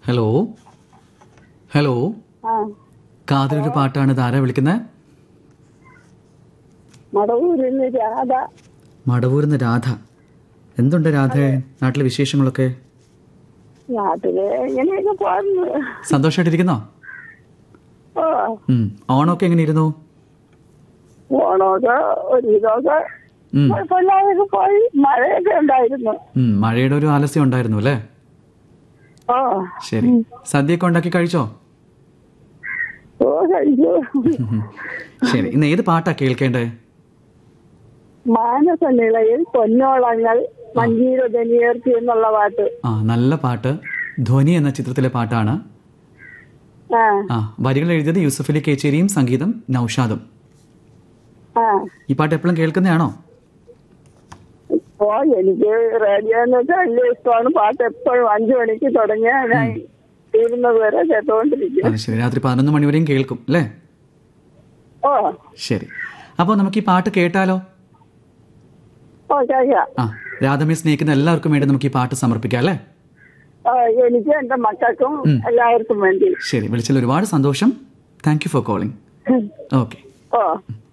Hello hello ആ കാതിലൊരു പാട്ടാണ് ഇത് ആരാ വിളിക്കുന്നത് മടവൂരിന്ന് രാധ മടവൂരിന്ന് രാധ എന്തുണ്ട് രാധ നാട്ടിലെ വിശേഷങ്ങളൊക്കെ നാട്ടില് എങ്ങനെയൊക്കെ പോയിരുന്നു സന്തോഷമായിട്ടിരിക്കുന്നോ ഓ ഉം. ഓണമൊക്കെ എങ്ങനെ ഇരുന്നു ഓണമൊക്കെ ഒരുവിധമൊക്കെ ഉം. കുഴപ്പമില്ലാതൊക്കെ പോയി മഴയൊക്കെ ഉണ്ടായിരുന്നു ഉം, മഴയുടെ ഒരു ആലസ്യം ഉണ്ടായിരുന്നു അല്ലേ ഓ ശരി സദ്യയൊക്കെ ഉണ്ടാക്കി കഴിച്ചോ ഓ കഴിച്ചു ഉം. ശരി ഇന്ന് ഏത് പാട്ടാ കേൾക്കേണ്ടേ മാനസനിളയിൽ പൊന്നോളങ്ങൾ മഞ്ചീര ധനിയേർത്തി എന്നുള്ള പാട്ട് ആ നല്ല പാട്ട് ധ്വനി എന്ന ചിത്രത്തിലെ പാട്ടാണ് ആ ആ വരികൾ എഴുതിയത് യൂസഫ് അലി കേച്ചേരിയും സംഗീതം നൌഷാദും ആ ഈ പാട്ട് എപ്പോഴും കേൾക്കുന്നതാണോ ഓ എനിക്ക് റേഡിയോ എന്ന് വെച്ചാൽ വലിയ ഇഷ്ടമാണ് പാട്ട് എപ്പോഴും അഞ്ചു മണിക്ക് തുടങ്ങിയ ഞാൻ തീരുന്നത് വരെ കേട്ടോണ്ടിരിക്കും അത് ശരി രാത്രി പതിനൊന്ന് മണി വരെയും കേൾക്കും അല്ലേ ഓ ശരി അപ്പോൾ നമുക്ക് ഈ പാട്ട് കേട്ടാലോ ഓ കേൾക്കാം ആ രാധമയെ സ്നേഹിക്കുന്ന എല്ലാവർക്കും വേണ്ടി നമുക്ക് ഈ പാട്ട് സമർപ്പിക്കാം അല്ലേ ആ, എനിക്ക് എന്റെ മക്കൾക്കും എല്ലാവർക്കും വേണ്ടി ശരി വിളിച്ചതിൽ ഒരുപാട് സന്തോഷം thank you for calling okay oh